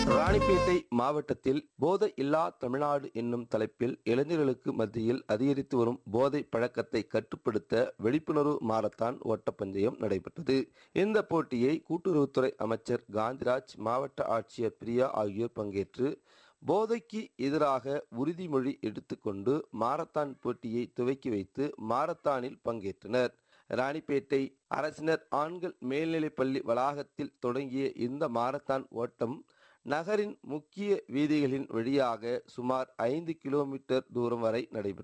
ராணிப்பேட்டை மாவட்டத்தில் போதை இல்லா தமிழ்நாடு என்னும் தலைப்பில் இளைஞர்களுக்கு மத்தியில் அதிகரித்து வரும் போதை பழக்கத்தை கட்டுப்படுத்த விழிப்புணர்வு மாரத்தான் ஓட்டப்பந்தயம் நடைபெற்றது இந்த போட்டியை கூட்டுறவுத்துறை அமைச்சர் காந்திராஜ் மாவட்ட ஆட்சியர் பிரியா ஆகியோர் பங்கேற்று போதைக்கு எதிராக உறுதிமொழி எடுத்துக்கொண்டு மாரத்தான் போட்டியை துவக்கி வைத்து மாரத்தானில் பங்கேற்றனர் ராணிப்பேட்டை அரசினர் ஆண்கள் மேல்நிலைப்பள்ளி வளாகத்தில் தொடங்கிய இந்த மாரத்தான் ஓட்டம் நகரின் முக்கிய வீதிகளின் வழியாக சுமார் ஐந்து கிலோமீட்டர் தூரம் வரை நடைபெற்றது